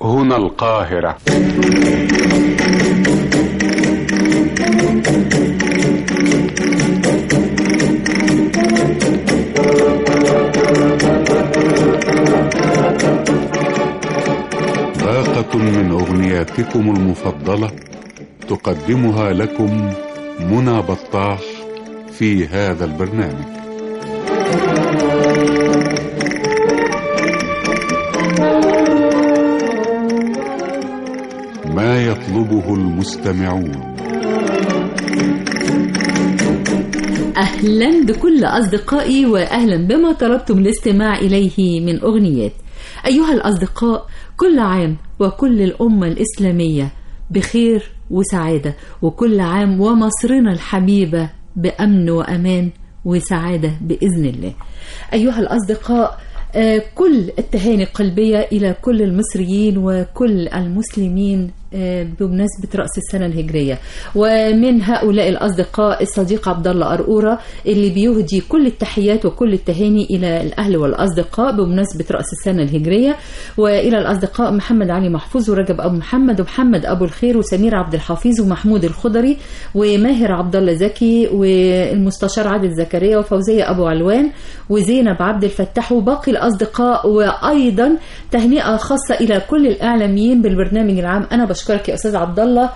هنا القاهرة باقة من أغنياتكم المفضلة تقدمها لكم منى بطاح في هذا البرنامج ما يطلبه المستمعون أهلا بكل أصدقائي وأهلا بما طلبتم الاستماع إليه من أغنيات أيها الأصدقاء كل عام وكل الأمة الإسلامية بخير وسعادة وكل عام ومصرنا الحبيبة بأمن وأمان وسعادة بإذن الله أيها الأصدقاء آه، كل التهاني القلبية إلى كل المصريين وكل المسلمين آه، بمناسبة رأس السنة الهجرية ومن هؤلاء الأصدقاء الصديق عبد الله أرقورة اللي بيهدي كل التحيات وكل التهاني إلى الأهل والأصدقاء بمناسبة رأس السنة الهجرية وإلى الأصدقاء محمد علي محفوظ ورجب أبو محمد ومحمد أبو الخير وسمير عبد الحفيظ ومحمود الخضري وماهر عبد الله زكي والمستشار عادل زكريا وفوزية أبو علوان وزينب عبد الفتاح وباقي الأصدقاء وأيضا تهنئة خاصة إلى كل الإعلاميين بالبرنامج العام أنا بشكرك يا أستاذ عبد الله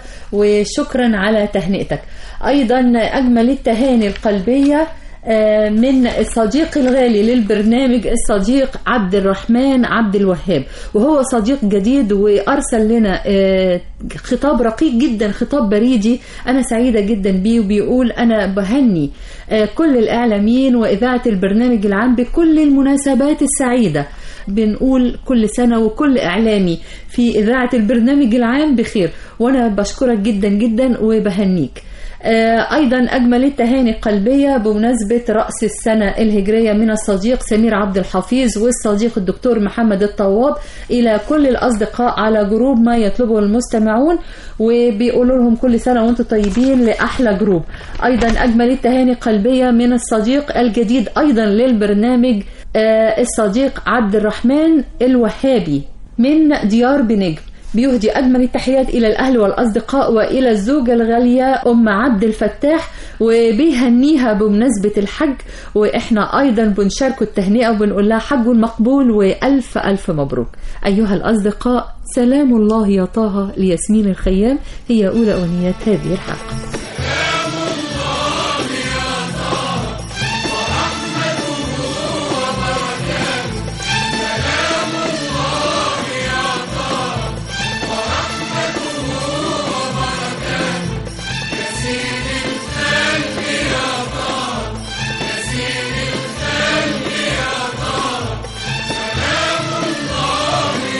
وشكرا على تهنئتك أيضا أجمل التهاني القلبية آه، من الصديق الغالي للبرنامج الصديق عبد الرحمن عبد الوهاب وهو صديق جديد وارسل لنا آه، خطاب رقيق جدا خطاب بريدي انا سعيده جدا بيه وبيقول انا بهني آه، كل الاعلاميين واذاعه البرنامج العام بكل المناسبات السعيده بنقول كل سنة وكل إعلامي في إذاعة البرنامج العام بخير وأنا بشكرك جدا جدا وبهنيك آه، أيضا أجمل التهاني القلبية بمناسبة رأس السنة الهجرية من الصديق سمير عبد الحفيظ والصديق الدكتور محمد الطواب إلى كل الأصدقاء على جروب ما يطلبه المستمعون وبيقولوا لهم كل سنة وانتم طيبين لأحلى جروب أيضا أجمل التهاني القلبية من الصديق الجديد أيضا للبرنامج آه، الصديق عبد الرحمن الوهابي من ديار بنجم بيهدي أجمل التحيات إلى الأهل والأصدقاء وإلى الزوجة الغالية أم عبد الفتاح وبيهنيها بمناسبة الحج وإحنا أيضا بنشاركوا التهنئة وبنقول لها حج مقبول وألف ألف مبروك أيها الأصدقاء سلام الله يا طه لياسمين الخيام هي أولى أغنيات هذه الحلقة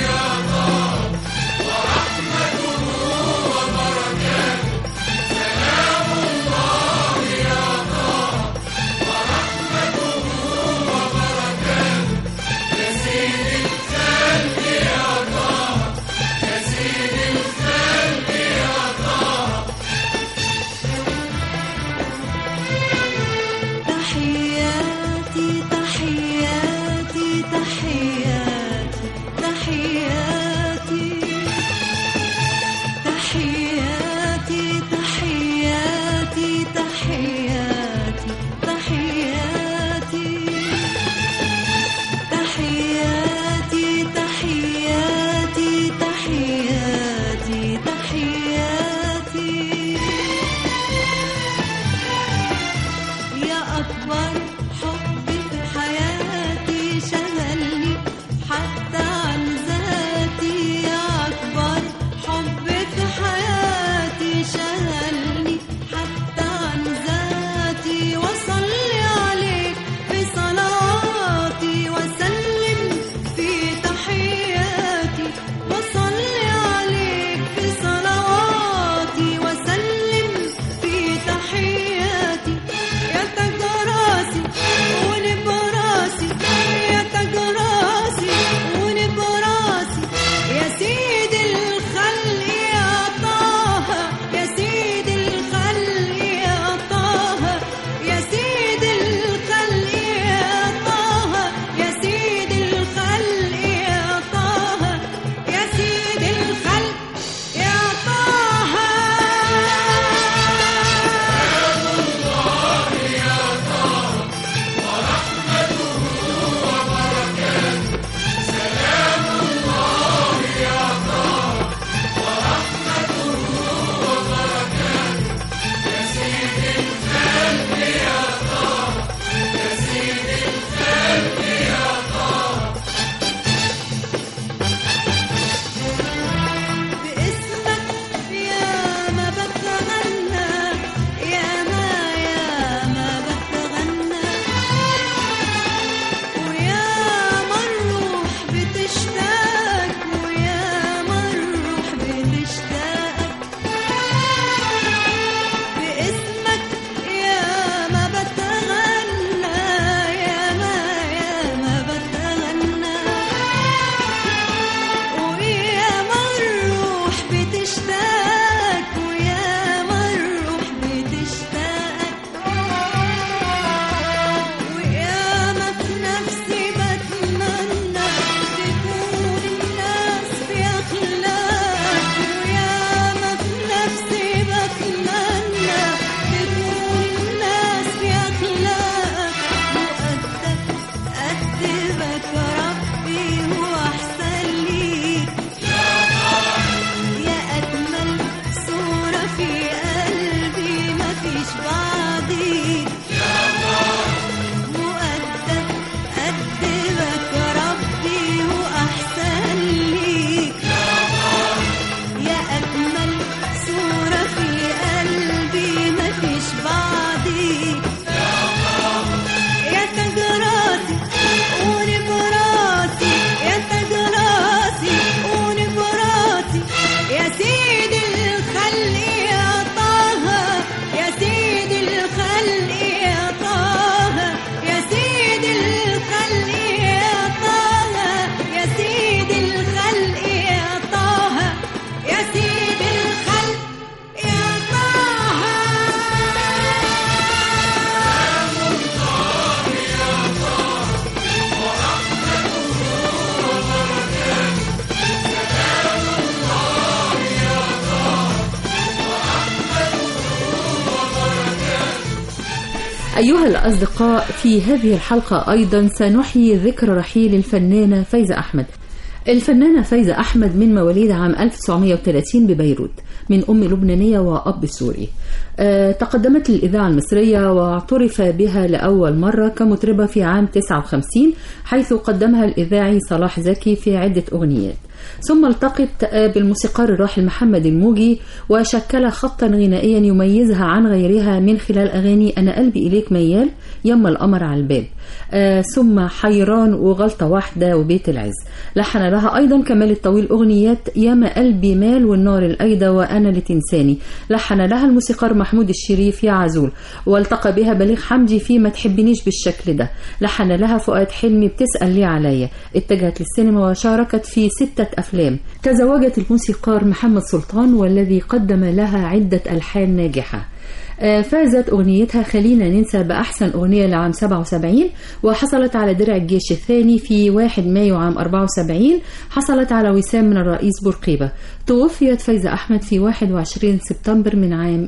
سلام أيها الأصدقاء في هذه الحلقة أيضا سنحيي ذكرى رحيل الفنانة فايزة أحمد الفنانة فايزة أحمد من مواليد عام 1930 ببيروت من أم لبنانية وأب سوري أه تقدمت للإذاعة المصرية واعترف بها لأول مرة كمطربة في عام 59 حيث قدمها الإذاعي صلاح زكي في عدة أغنيات ثم التقت بالموسيقار الراحل محمد الموجي وشكل خطا غنائيا يميزها عن غيرها من خلال أغاني أنا قلبي إليك ميال يما القمر على الباب آه ثم حيران وغلطة واحدة وبيت العز لحن لها أيضا كمال الطويل أغنيات ياما قلبي مال والنار الأيدة وأنا لتنساني لحن لها الموسيقار محمود الشريف يا عزول والتقى بها بليغ حمدي في ما تحبنيش بالشكل ده لحن لها فؤاد حلمي بتسأل ليه عليا اتجهت للسينما وشاركت في ستة أفلام تزوجت الموسيقار محمد سلطان والذي قدم لها عدة ألحان ناجحة فازت أغنيتها خلينا ننسى بأحسن أغنية لعام 77 وحصلت على درع الجيش الثاني في 1 مايو عام 74 حصلت على وسام من الرئيس بورقيبة توفيت فايزة أحمد في 21 سبتمبر من عام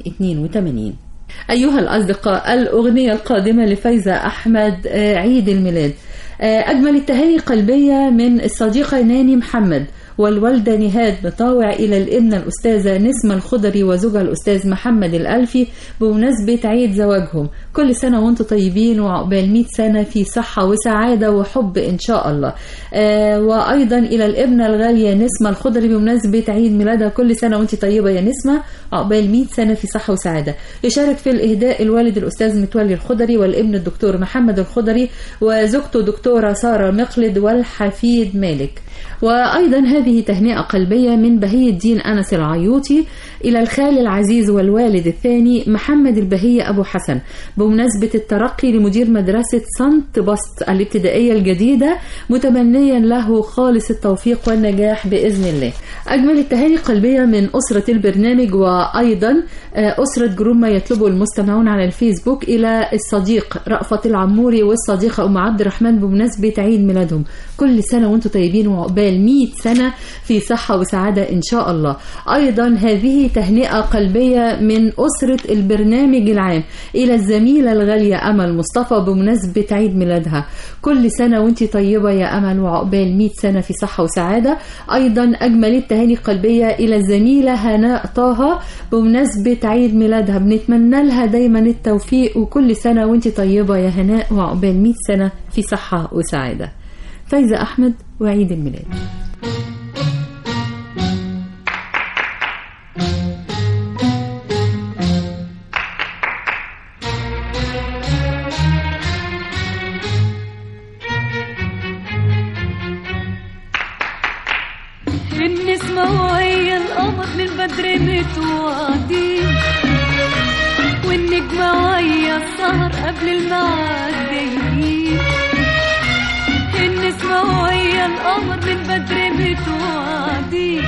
82 أيها الأصدقاء الأغنية القادمة لفايزة أحمد عيد الميلاد أجمل التهاني قلبية من الصديقة ناني محمد والوالدة نهاد مطاوع إلى الابنة الأستاذة نسمة الخضري وزوجها الأستاذ محمد الألفي بمناسبة عيد زواجهم كل سنة وانتم طيبين وعقبال 100 سنة في صحة وسعادة وحب إن شاء الله آه وأيضا إلى الابنة الغالية نسمة الخضري بمناسبة عيد ميلادها كل سنة وانت طيبة يا نسمة عقبال 100 سنة في صحة وسعادة يشارك في الإهداء الوالد الأستاذ متولي الخضري والابن الدكتور محمد الخضري وزوجته دكتورة سارة مقلد والحفيد مالك وأيضا هذه تهنئة قلبية من بهي الدين أنس العيوطي إلى الخال العزيز والوالد الثاني محمد البهية أبو حسن بمناسبة الترقي لمدير مدرسة سانت بسط الابتدائية الجديدة متمنيا له خالص التوفيق والنجاح بإذن الله أجمل التهاني قلبية من أسرة البرنامج وأيضا أسرة جروب ما يطلبه المستمعون على الفيسبوك إلى الصديق رأفت العموري والصديقة أم عبد الرحمن بمناسبة عيد ميلادهم كل سنة وانتم طيبين وعقبال 100 سنة في صحة وسعادة إن شاء الله أيضا هذه تهنئة قلبية من أسرة البرنامج العام إلى الزميلة الغالية أمل مصطفى بمناسبة عيد ميلادها كل سنة وانت طيبة يا أمل وعقبال 100 سنة في صحة وسعادة أيضا أجمل التهاني قلبية إلى الزميلة هناء طه بمناسبة عيد ميلادها بنتمنى لها دايما التوفيق وكل سنة وانت طيبة يا هناء وعقبال 100 سنة في صحة وسعادة فايزة أحمد وعيد الميلاد النسمة وهي القمر من بدري متوعدين والنجمة وهي السهر قبل الميعاد جايين النسمة وهي القمر من بدري متوعدين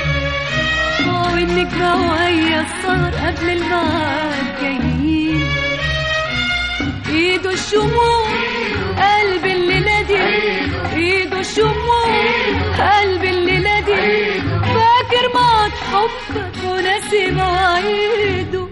والنجمة وهي السهر قبل الميعاد جايين ايده الشموع قلب الليلة دي ايده الشموع قلب الليلة دي فاكر ما حبك وناسي مواعيده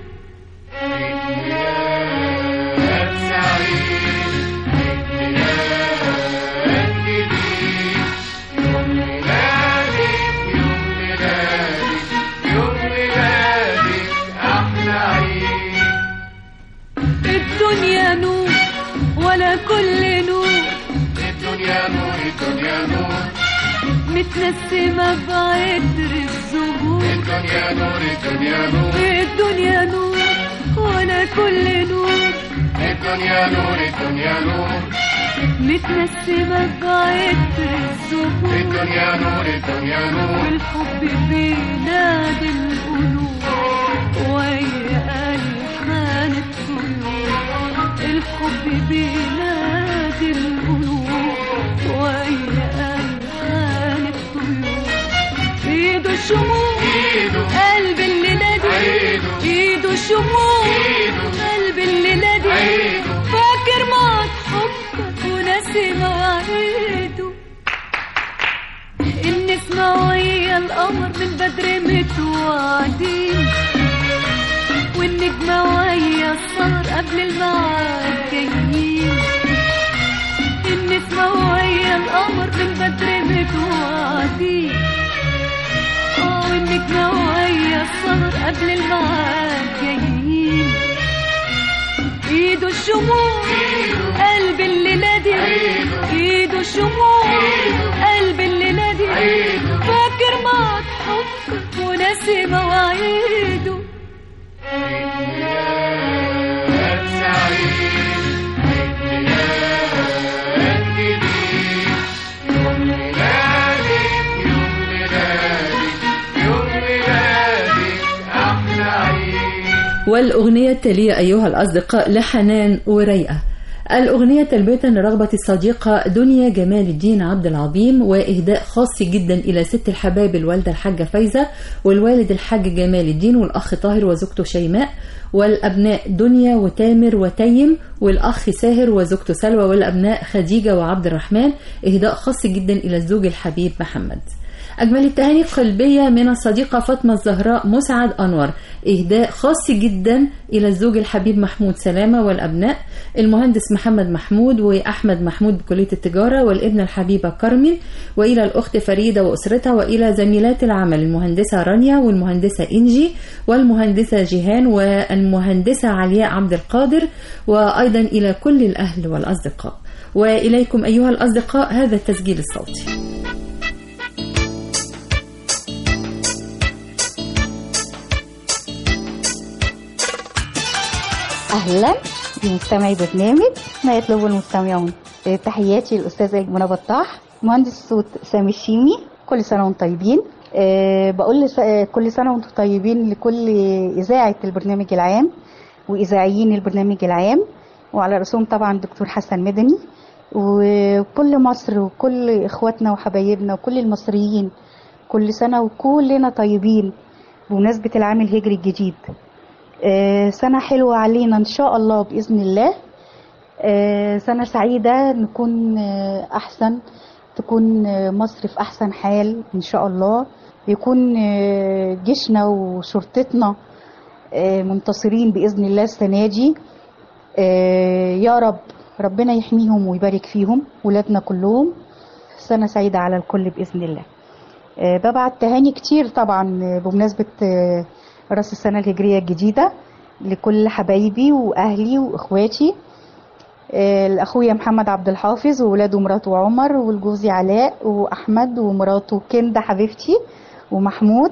الدنيا نور ولا كل نور الدنيا نور الدنيا نور متنسمة بعطر الزهور الدنيا نور الدنيا نور الدنيا نور ولا كل نور الدنيا نور الدنيا نور متنسمة بعطر الزهور الدنيا نور الدنيا نور والحب بينادي القلوب ويا ألحان الطيور الحب بينادي القلوب ويا ألحان الطيور ايده الشموع ايده قلب الليلة دي ايده ايده الشموع ايده قلب الليلة دي ايده فاكر ما حبك وناسي مواعيده النسمة وهي القمر من بدري متوعدين والنجمة وهي السهر قبل الميعاد جايين النسمة وهي القمر من بدر متوعدين اه والنجمة وهي السهر قبل الميعاد جايين ايده الشموع قلب الليلة دي ايده الشموع قلب الليلة دي فاكر ما حبك وناسي مواعيده ميلاد سعيد عيد ميلاد جديد يوم ميلادك يوم ميلادك يوم ميلادك أحلى عيد والأغنية التالية أيها الأصدقاء لحنان وريئة الأغنية تلبية لرغبة الصديقة دنيا جمال الدين عبد العظيم وإهداء خاص جدا إلى ست الحباب الوالدة الحاجة فايزة والوالد الحاج جمال الدين والأخ طاهر وزوجته شيماء والأبناء دنيا وتامر وتيم والأخ ساهر وزوجته سلوى والأبناء خديجة وعبد الرحمن إهداء خاص جدا إلى الزوج الحبيب محمد أجمل التهاني قلبية من الصديقة فاطمة الزهراء مسعد أنور إهداء خاص جدا إلى الزوج الحبيب محمود سلامة والأبناء المهندس محمد محمود وأحمد محمود بكلية التجارة والابن الحبيبة كارمن وإلى الأخت فريدة وأسرتها وإلى زميلات العمل المهندسة رانيا والمهندسة إنجي والمهندسة جيهان والمهندسة علياء عبد القادر وأيضا إلى كل الأهل والأصدقاء وإليكم أيها الأصدقاء هذا التسجيل الصوتي اهلا بمستمعي برنامج ما يطلبه المستمعون آه، تحياتي للاستاذه منى بطاح مهندس الصوت سامي الشيمي كل سنه وانتم طيبين أه بقول لس- آه، كل سنه وانتم طيبين لكل اذاعه البرنامج العام واذاعيين البرنامج العام وعلى راسهم طبعا الدكتور حسن مدني وكل مصر وكل اخواتنا وحبايبنا وكل المصريين كل سنه وكلنا طيبين بمناسبه العام الهجري الجديد آه، سنة حلوة علينا إن شاء الله بإذن الله آه، سنة سعيدة نكون آه، أحسن تكون آه، مصر في أحسن حال إن شاء الله يكون آه، جيشنا وشرطتنا آه، منتصرين بإذن الله السنة دي آه، يا رب ربنا يحميهم ويبارك فيهم ولادنا كلهم سنة سعيدة على الكل بإذن الله آه، ببعت تهاني كتير طبعا آه، بمناسبة آه، راس السنة الهجرية الجديدة لكل حبايبي وأهلي وإخواتي آه، لأخويا محمد عبد الحافظ وولاده مراته عمر والجوزي علاء وأحمد ومراته كندا حبيبتي ومحمود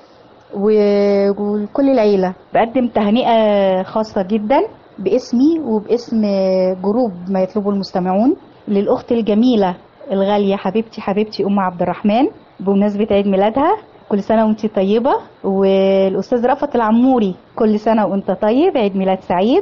و- وكل العيلة بقدم تهنئة خاصة جدا باسمي وباسم جروب ما يطلبه المستمعون للأخت الجميلة الغالية حبيبتي حبيبتي أم عبد الرحمن بمناسبة عيد ميلادها كل سنة وانت طيبة والأستاذ رأفت العموري كل سنة وانت طيب عيد ميلاد سعيد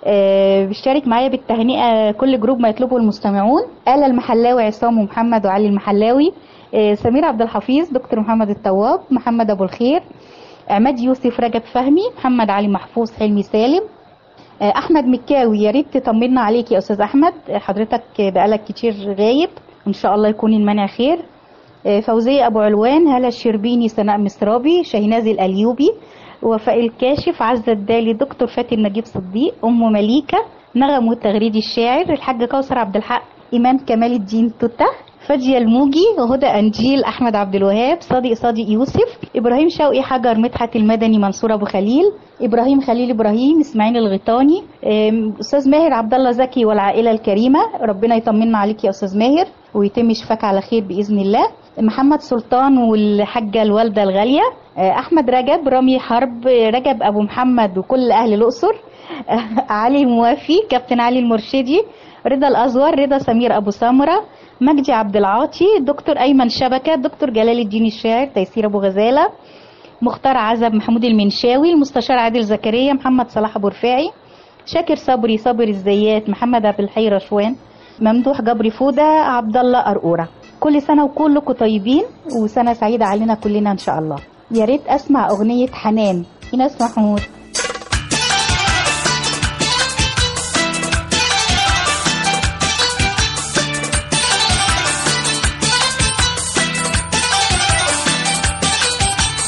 آه، بيشترك معايا بالتهنئة كل جروب ما يطلبه المستمعون آلا المحلاوي عصام ومحمد وعلي المحلاوي آه، سمير عبد الحفيظ دكتور محمد التواب محمد أبو الخير عماد يوسف رجب فهمي محمد علي محفوظ حلمي سالم آه، احمد مكاوي يا ريت تطمنا عليك يا استاذ احمد آه، حضرتك بقالك كتير غايب وان شاء الله يكون المنع خير آه، فوزية ابو علوان هلا الشربيني سناء مصرابي شاهناز الايوبي وفاء الكاشف عزة الدالي دكتور فاتن نجيب صديق ام مليكة نغم والتغريدي الشاعر الحاج كوثر عبد الحق إمام كمال الدين توتا فادية الموجي وهدى أنجيل أحمد عبد الوهاب صادق صادق يوسف إبراهيم شوقي حجر مدحت المدني منصور أبو خليل إبراهيم خليل إبراهيم إسماعيل الغيطاني أم، أستاذ ماهر عبد الله زكي والعائلة الكريمة ربنا يطمنا عليك يا أستاذ ماهر ويتم شفاك على خير بإذن الله محمد سلطان والحاجة الوالدة الغالية أه، أحمد رجب رامي حرب رجب أبو محمد وكل أهل الأقصر أه، علي موافي كابتن علي المرشدي رضا الأزور رضا سمير أبو سمرة مجدي عبد العاطي دكتور أيمن شبكة دكتور جلال الدين الشاعر تيسير أبو غزالة مختار عزب محمود المنشاوي المستشار عادل زكريا محمد صلاح أبو رفاعي شاكر صبري صابر الزيات محمد عبد الحي رشوان ممدوح جبري فودة عبد الله قرقورة كل سنة وكلكم طيبين وسنة سعيدة علينا كلنا إن شاء الله يا ريت أسمع أغنية حنان إيناس محمود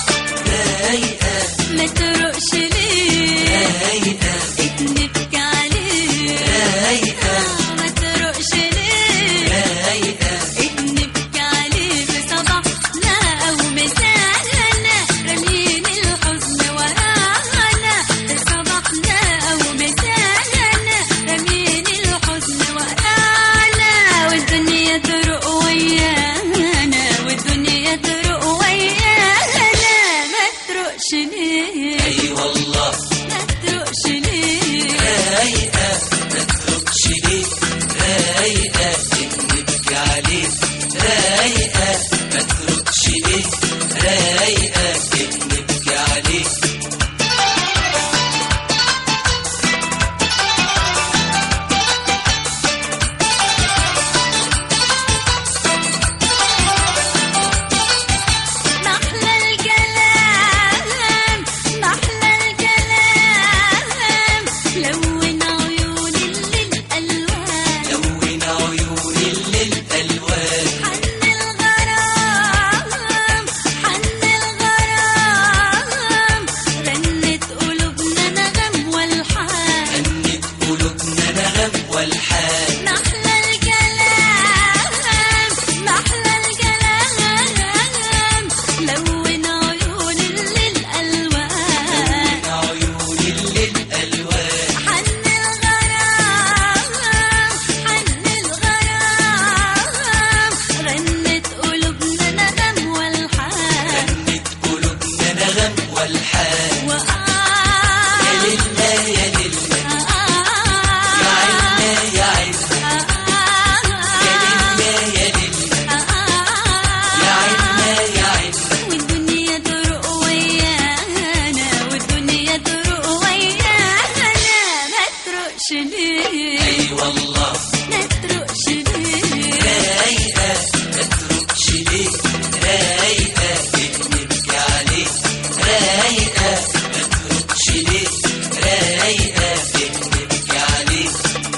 ما تروقش ليه اتنبكي عليه تروقش ليه اي والله ما تروقش ليه رايقة ما تتركش ليه رايقة نبكي عليه رايقة ما تتركش ليه رايقة نبكي عليه محلى الكلام محلى الكلام لون عيون الليل ألوان لون عيون الليل الوان حن الغرام حن الغرام غنت قلوبنا نغم والحان غنت قلوبنا نغم والحان محلى الكلام محلى الكلام لون عيون الليل ألوان عيون الليل الوان حن الغرام حن الغرام غنت قلوبنا نغم والحان غنت قلوبنا نغم والحان يا وآه لله يا لله يا عنا يا عنا يا لله يا لله يا عنا يا عنا والدنيا تروق ويانا والدنيا تروق ويانا ما تروقش ليه اي والله ما تروقش ليه رايقة ما تتركش ليه رايقة نبكي عليه رايقة ما تتركش ليه رايقة نبكي عليه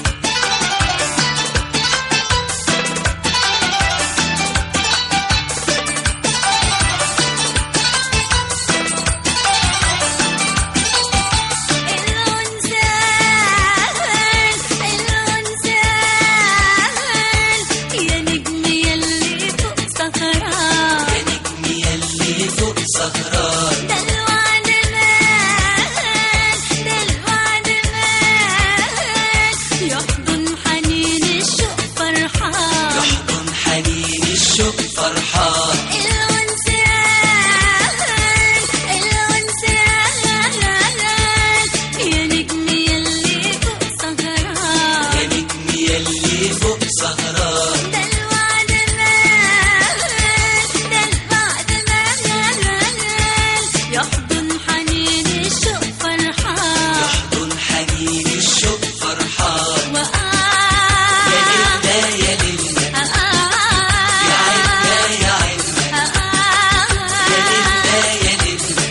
العنزان العنزان يا نجم يلي فوق صخران يا نجم يلي فوق سهران ده الوعد مال ده الوعد مال يحضن حنين الشوق فرحان يحضن حنين الشوق فرحان العنزان العنزان يا نجم يلي فوق صخران يا نجم يلي فوق سهران ده الوعد مال ده الوعد مال يحضن حنين الشوق فرحان يحضن حنين الشوق فرحان يا وآه لله يا لله يا عنا يا عنا يا لله يا لله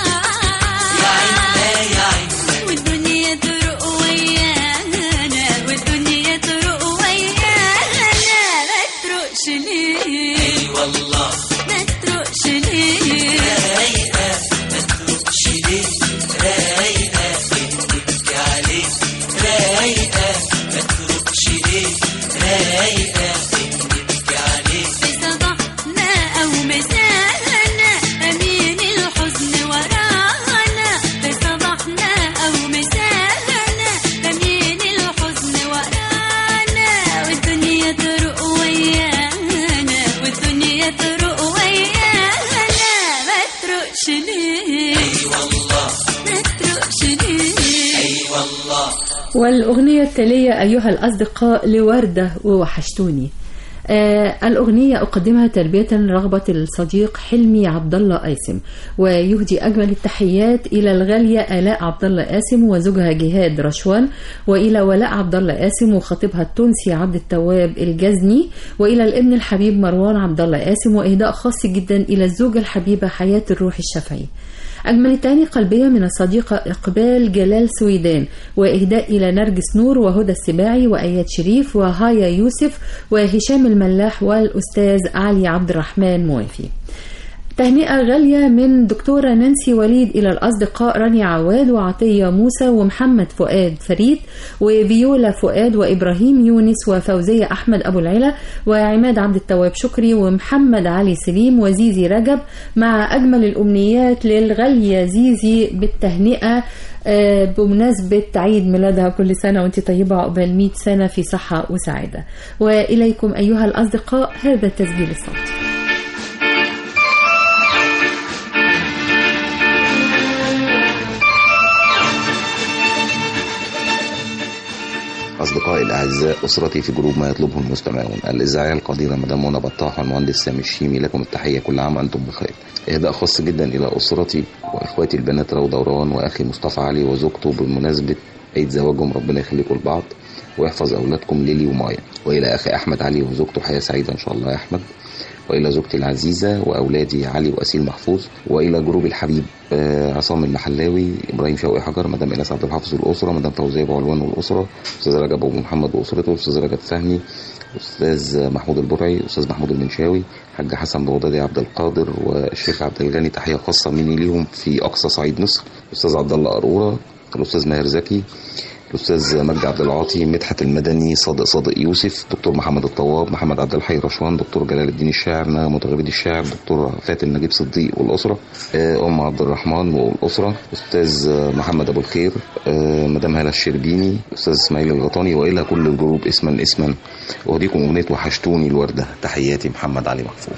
يا عنا يا عنا والدنيا تروق ويانا والدنيا تروق ويانا ما تروقش ليه اي والله ما تروقش ليه رايقة ما تتركش ليه رايقة نبكي عليه رايقة ما تتركش ليه رايقة نبكي عليه في صباحنا أو مسانا أمين الحزن ورانا في صباحنا أو مسانا أمين الحزن ورانا والدنيا تروق ويانا والدنيا تروق ويانا ما تروقش ليه اي والله ما تروقش ليه اي والله والأغنية التالية أيها الأصدقاء لوردة ووحشتوني آه الأغنية أقدمها تلبية رغبة الصديق حلمي عبد الله قاسم ويهدي أجمل التحيات إلى الغالية آلاء عبد الله قاسم وزوجها جهاد رشوان وإلى ولاء عبد الله قاسم وخطيبها التونسي عبد التواب الجزني وإلى الابن الحبيب مروان عبد الله قاسم وإهداء خاص جدا إلى الزوجة الحبيبة حياة الروح الشافعي أجمل التاني قلبية من الصديقة إقبال جلال سويدان وإهداء إلى نرجس نور وهدى السباعي وآيات شريف وهايا يوسف وهشام الملاح والأستاذ علي عبد الرحمن موافي تهنئة غالية من دكتورة نانسي وليد إلى الأصدقاء رانيا عواد وعطية موسى ومحمد فؤاد فريد وفيولا فؤاد وإبراهيم يونس وفوزية أحمد أبو العلا وعماد عبد التواب شكري ومحمد علي سليم وزيزي رجب مع أجمل الأمنيات للغالية زيزي بالتهنئة آه، بمناسبة عيد ميلادها كل سنة وانت طيبة عقبال 100 سنة في صحة وسعادة وإليكم أيها الأصدقاء هذا التسجيل الصوتي أصدقائي الأعزاء أسرتي في جروب ما يطلبه المستمعون الإذاعية القديرة مدام منى بطاح والمهندس سامي الشيمي لكم التحية كل عام وأنتم بخير إهداء خاص جدا إلى أسرتي وإخواتي البنات روضة وران وأخي مصطفى علي وزوجته بمناسبة عيد زواجهم ربنا يخليكم لبعض ويحفظ أولادكم ليلي ومايا وإلى أخي أحمد علي وزوجته حياة سعيدة إن شاء الله يا أحمد وإلى زوجتي العزيزة وأولادي علي وأسيل محفوظ وإلى جروب الحبيب آه، عصام المحلاوي إبراهيم شوقي حجر مدام إناس عبد الحافظ والأسرة مدام فوزية أبو علوان والأسرة أستاذ رجب أبو محمد وأسرته أستاذ رجب فهمي أستاذ محمود البرعي أستاذ محمود المنشاوي حاج حسن بغدادي عبد القادر والشيخ عبد الغني تحية خاصة مني ليهم في أقصى صعيد مصر أستاذ عبد الله قرورة الأستاذ ماهر زكي الاستاذ مجدي عبد العاطي مدحت المدني صادق صادق يوسف دكتور محمد الطواب محمد عبد الحي رشوان دكتور جلال الدين الشاعر نغم متغربي الشاعر دكتور فاتن نجيب صديق والاسره آه، ام عبد الرحمن والاسره استاذ آه، محمد ابو الخير آه، مدام هاله الشربيني استاذ اسماعيل الغطاني والى كل الجروب اسما اسما اهديكم اغنيه وحشتوني الورده تحياتي محمد علي محفوظ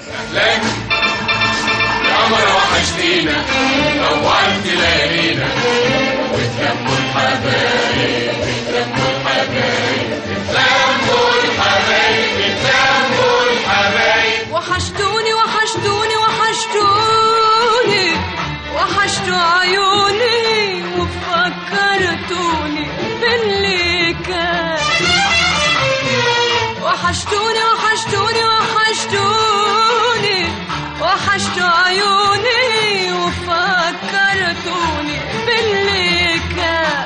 يا قمر وحشتينا نورت ليالينا وتلموا الحبايب تلموا الحبايب تلموا الحبايب تلموا الحبايب وحشتوني وحشتوني وحشتوني وحشتوا عيوني وفكرتوني باللي كان وحشتوني وحشتوني وحشتوني وحشتوا عيوني وفكرتوني باللي كان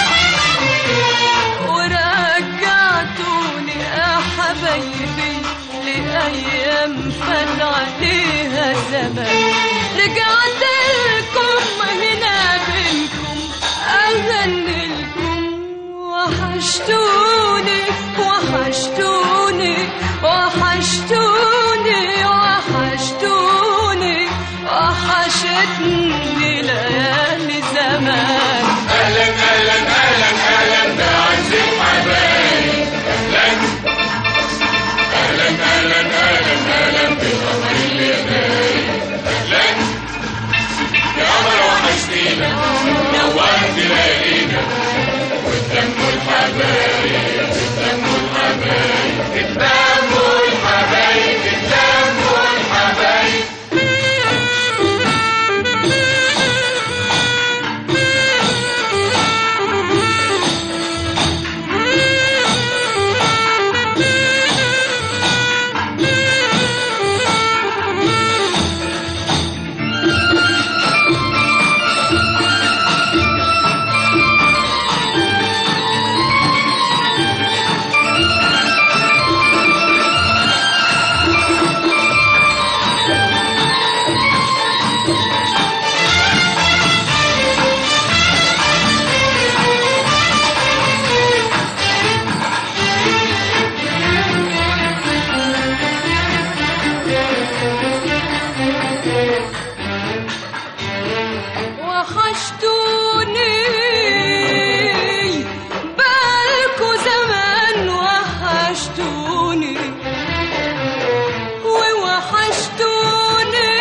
ورجعتوني يا حبايبي لأيام فات عليها زمان رجعت لكم هنا بينكم أغني لكم وحشتوني وحشتوني وحشتوني وحشتوني وحشتني ليالي زمان اهلا اهلا اهلا اهلا بعز الحبايب اهلا اهلا اهلا اهلا اهلا بالقمر اللي نايم اهلا يا قمر وحشتينا نورت ليالينا وتلموا الحبايب تلموا الحبايب تلموا الحبايب تلموا الحبايب وحشتوني بالكو زمان وحشتوني ووحشتوني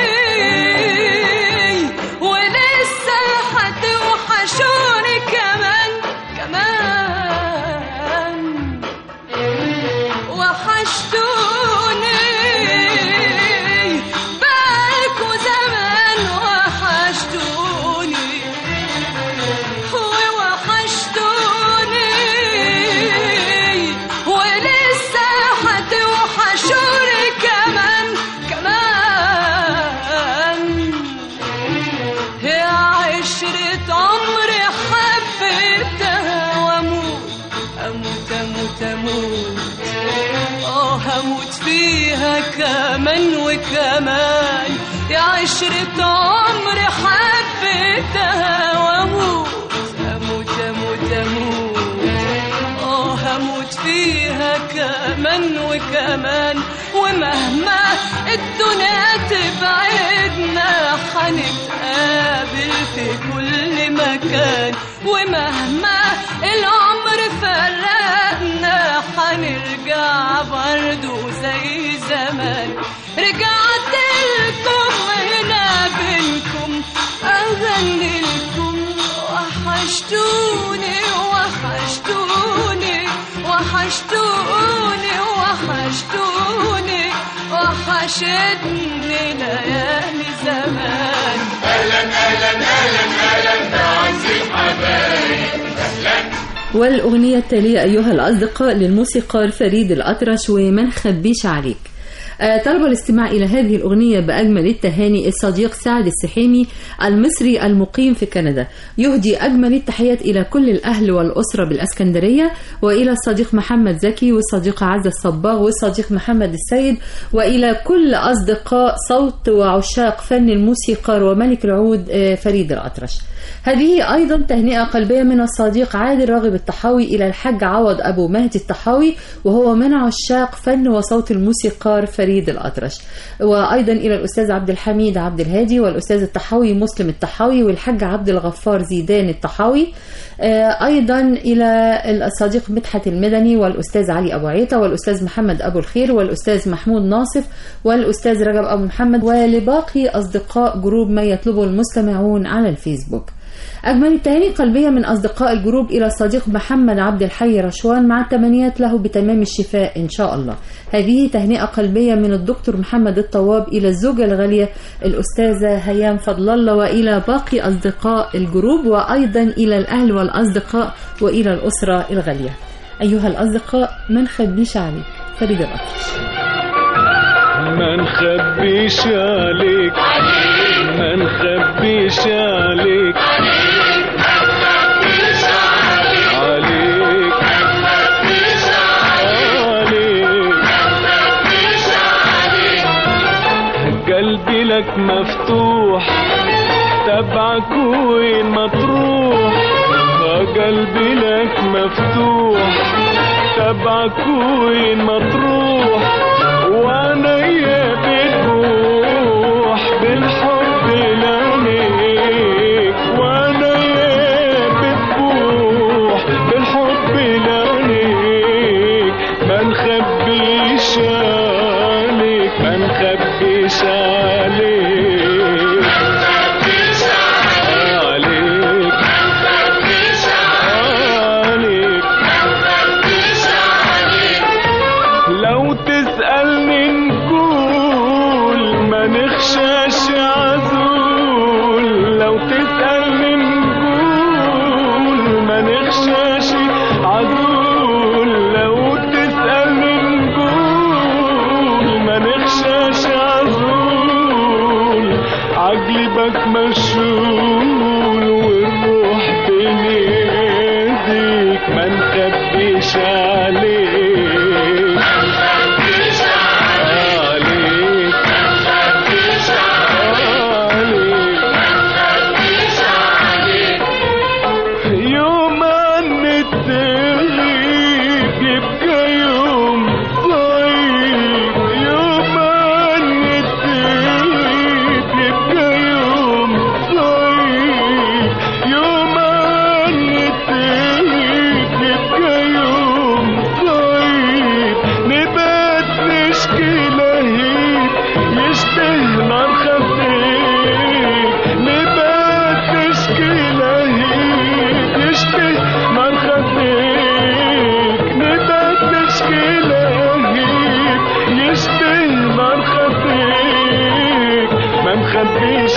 ولسه لحد وحشوني كمان كمان وحشتوني بالكو زمان وحشتوني ووحشتوني ولسه لحد وحشوني كمان كمان يا عشرة عمري حبيتها واموت اموت اموت اموت اه هموت فيها كمان وكمان يا عشرة عمري حبيتها واموت اموت اموت اموت اه هموت فيها كمان وكمان ومهما الدنيا تبعدنا هنتقابل في كل مكان ومهما العمر فرقنا هنرجع برضو زي زمان رجعت لكم هنا بينكم أغني لكم وحشتوني وحشتوني وحشتوني وحشتوني وحشتني ليالي زمان اهلا اهلا اهلا اهلا بعز الحبايب اهلا والأغنية التالية أيها الأصدقاء للموسيقار فريد الأطرش وما نخبيش عليك آه، طلب الاستماع إلى هذه الأغنية بأجمل التهاني الصديق سعد السحيمي المصري المقيم في كندا يهدي أجمل التحيات إلى كل الأهل والأسرة بالأسكندرية وإلى الصديق محمد زكي والصديقة عزة الصباغ والصديق محمد السيد وإلى كل أصدقاء صوت وعشاق فن الموسيقار وملك العود آه، فريد الأطرش هذه أيضا تهنئة قلبية من الصديق عادل راغب الطحاوي إلى الحاج عوض أبو مهدي الطحاوي وهو من عشاق فن وصوت الموسيقار فريد الأطرش وأيضا إلى الأستاذ عبد الحميد عبد الهادي والأستاذ الطحاوي مسلم الطحاوي والحاج عبد الغفار زيدان الطحاوي آه، أيضا إلى الصديق مدحت المدني والأستاذ علي أبو عيطة والأستاذ محمد أبو الخير والأستاذ محمود ناصف والأستاذ رجب أبو محمد ولباقي أصدقاء جروب ما يطلبه المستمعون على الفيسبوك أجمل التهاني قلبية من أصدقاء الجروب إلى الصديق محمد عبد الحي رشوان مع التمنيات له بتمام الشفاء إن شاء الله هذه تهنئة قلبية من الدكتور محمد الطواب إلى الزوجة الغالية الأستاذة هيام فضل الله وإلى باقي أصدقاء الجروب وأيضا إلى الأهل والأصدقاء وإلى الأسرة الغالية أيها الأصدقاء ما نخبيش عليك فريد الأطرش ما نخبيش عليك ما نخبيش عليك عليك عليك قلبي لك مفتوح تبعك وين ما تروح قلبي لك مفتوح تبعك وين ما تروح وانا يا بتروح بالحب لعنيك وانا يا بتروح بالحب لعنيك ما نخبيش عليك ما نخبيش عليك عليك عليك لو تسألني نقول ما نخشاش عزول لو تسألني نقول ما نخشاش عزول لو تسألني نقول ما نخشاش عزول عقلي بك مشغول والروح بين ايديك ما نخبيش عليك عليك عليك يوم ان التغيب يبقى يوم ضيق يوم ان التغيب يبقى يوم ضيق يوم ان التغيب يبقى يوم ضيق نبات نشكي لهيب يشبه نار خفيف نبات نشكي لهيب يشبه نار خفيف نبات نشكي لهيب يشبه نار خفيف ما نخبيش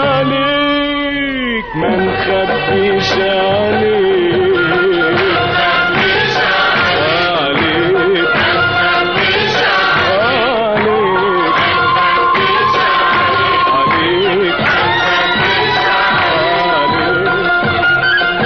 عليك ما نخبيش عليك عليك عليك عليك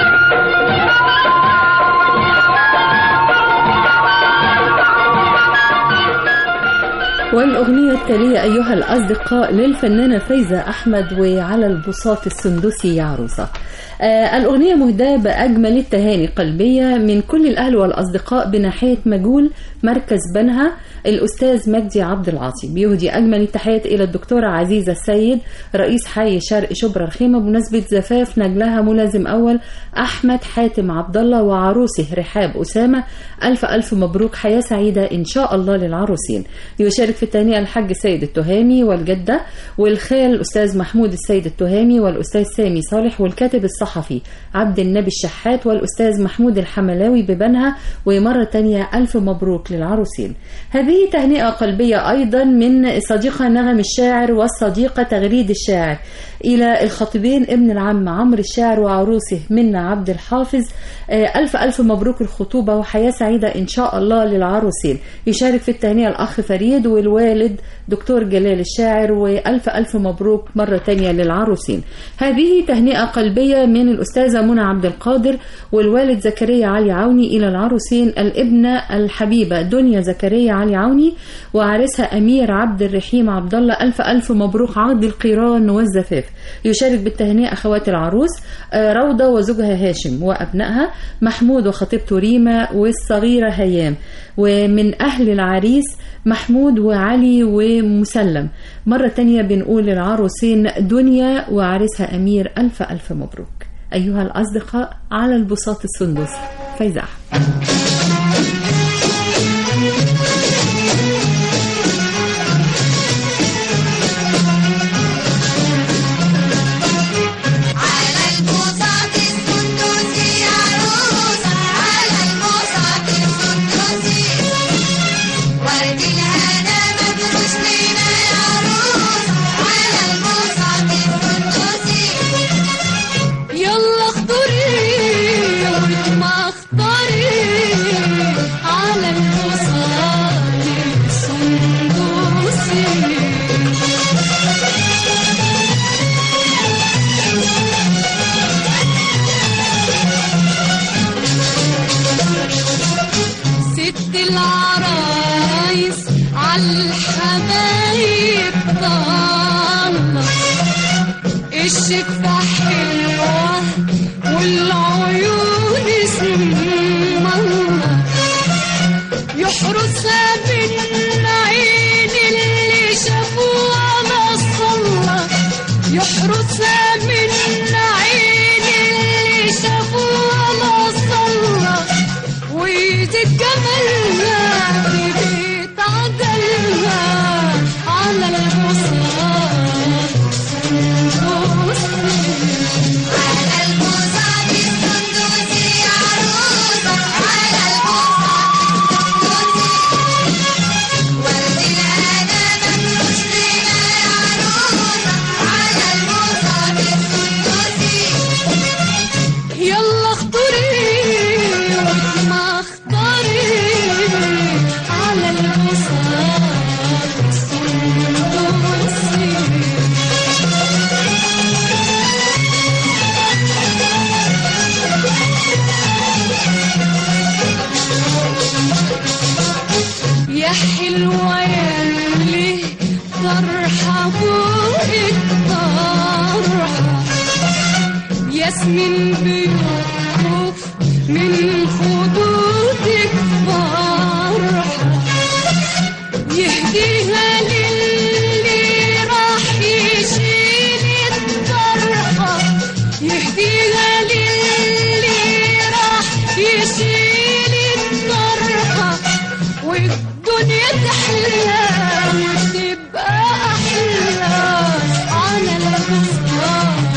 والأغنية التالية أيها الأصدقاء للفنانة فايزة أحمد وعلى البساط السندسي يا عروسة آه الأغنية مهداة بأجمل التهاني قلبية من كل الأهل والأصدقاء بناحية مجول مركز بنها الأستاذ مجدي عبد العاطي بيهدي أجمل التحيات إلى الدكتورة عزيزة السيد رئيس حي شرق شبرا الخيمة بمناسبة زفاف نجلها ملازم أول أحمد حاتم عبد الله وعروسه رحاب أسامة ألف ألف مبروك حياة سعيدة إن شاء الله للعروسين يشارك في التهنئة الحاج سيد التهامي والجدة والخال الأستاذ محمود السيد التهامي والأستاذ سامي صالح والكاتب الصحفي الصحفي عبد النبي الشحات والأستاذ محمود الحملاوي ببنها ومرة تانية ألف مبروك للعروسين هذه تهنئة قلبية أيضا من صديقة نغم الشاعر والصديقة تغريد الشاعر إلى الخطيبين ابن العم عمرو الشاعر وعروسه منا عبد الحافظ آه، ألف ألف مبروك الخطوبة وحياة سعيدة إن شاء الله للعروسين يشارك في التهنئة الأخ فريد والوالد دكتور جلال الشاعر وألف ألف مبروك مرة تانية للعروسين هذه تهنئة قلبية من الأستاذة منى عبد القادر والوالد زكريا علي عوني إلى العروسين الابنة الحبيبة دنيا زكريا علي عوني وعريسها أمير عبد الرحيم عبد الله ألف ألف مبروك عقد القيران والزفاف يشارك بالتهنئة أخوات العروس آه، روضة وزوجها هاشم وأبنائها محمود وخطيبته ريما والصغيرة هيام ومن أهل العريس محمود وعلي ومسلم مرة تانية بنقول للعروسين دنيا وعريسها أمير ألف ألف مبروك أيها الأصدقاء على البساط السندس فايزة أحمد على البساط السندسي عروسة على البساط السندسي ورد الهنا مفروش لنا يا عروسة على البساط السندسي يلا اختاري وما اختاري على البساط السندوسي ست العرايس عالحبايب طالة الشفة حلوة والعيون اسم الله يحرسها من عين اللي شافوها ما صلى يحرسها من عين اللي شافوها ما صلى ويزيد جمالها في بيت عدلها على البساط على البساط السندسي عروسة على البساط السندسي ورد الهنا مفروش لنا يا عروسة على البساط السندسي يلا اختاري وما اختاري على البساط السندوسي يا حلوة يا اللي طرحة فوقك طرحة ياسمين بيقف من خدودك فرحة يهديها للي راح يشيل الطرحة يهديها للي راح يشيل الطرحة والدنيا تحلى وتبقى أحلى على البسطات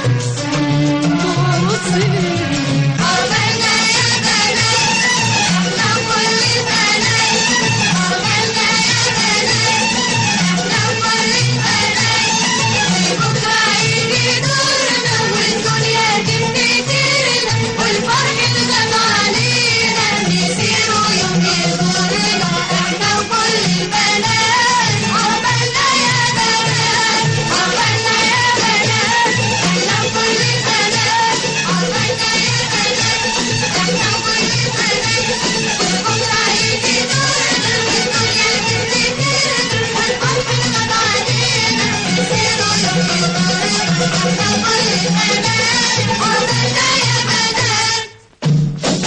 عقبالنا يا بنات احنا كل البنات عقبالنا يا بنات احنا كل البنات بكرة يجي دورنا والدنيا تفتكرنا والفرح الغم علينا نسيره يوم يزورنا احنا كل البنات عقبالنا يا بنات عقبالنا يا بنات احنا كل البنات عقبالنا يا بنات احنا كل البنات بكرة يجي دورنا والدنيا تفتكرنا والفرح الغم علينا نسيره يوم يزورنا احنا كل البنات عقبالنا يا بنات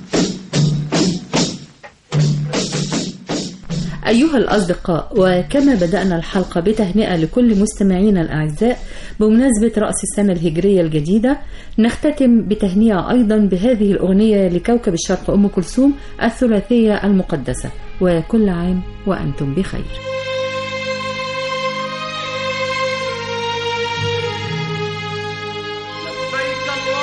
أيها الأصدقاء وكما بدأنا الحلقة بتهنئة لكل مستمعينا الأعزاء بمناسبة رأس السنة الهجرية الجديدة نختتم بتهنئة أيضا بهذه الأغنية لكوكب الشرق أم كلثوم الثلاثية المقدسة وكل عام وأنتم بخير لبيك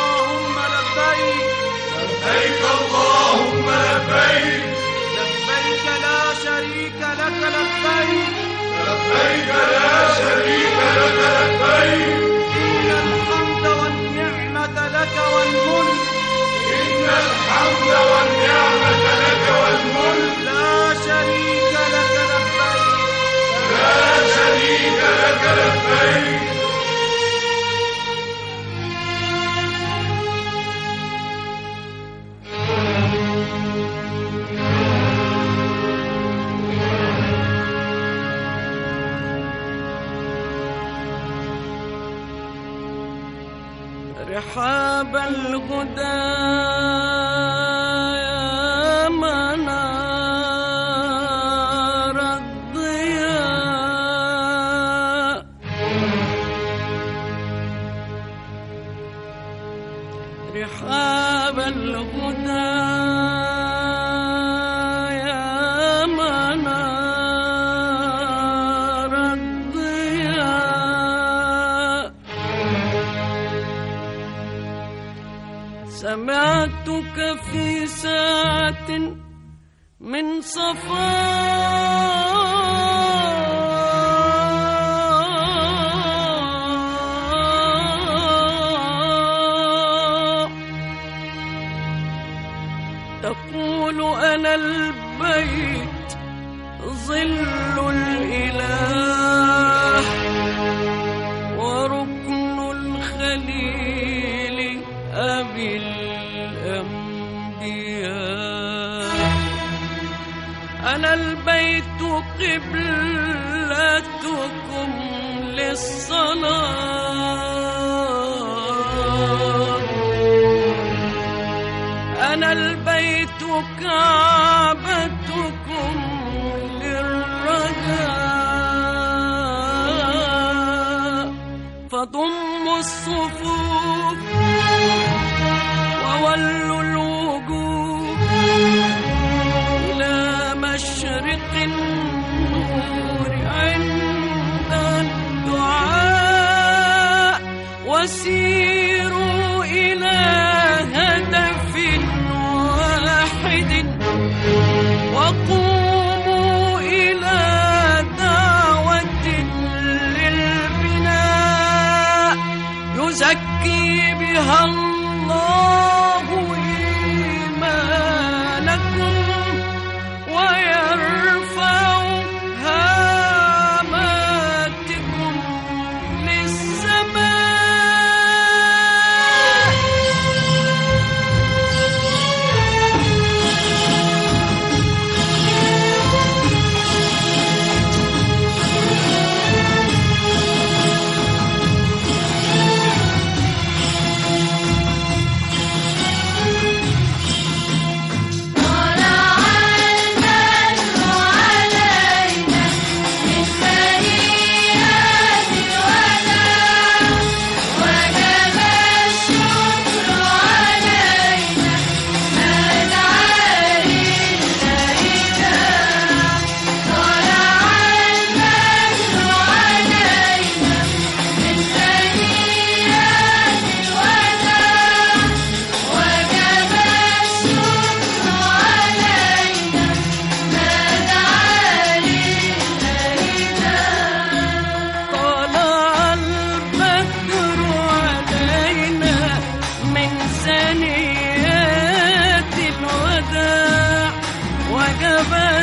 لبيك اللهم لبيك لبيك لا شريك لك لبيك لبيك لا شريك لك لبيك إن الحمد والنعمة لك والملك إن الحمد والنعمة لك والملك لا شريك لك لبيك لا شريك لك لبيك رحاب الهدى يا منار الضياء رحاب الهدى يا منار الضياء سمعتك في ساعة من صفاء تقول أنا البيت ظل الإله وركن الخليل أبي الأنبياء أنا البيت قبلتكم للصلاة أنا البيت كعبتكم للرجاء فضموا الصفوف وولوا الوجوه إلى مشرق النور عند الدعاء وسيروا إلى هدف واحد وقوموا إلى دعوة للبناء يزكي بها الله إيمانكم ويرفع هاماتكم للسماء طلع البدر علينا من ثنيات الوداع وجب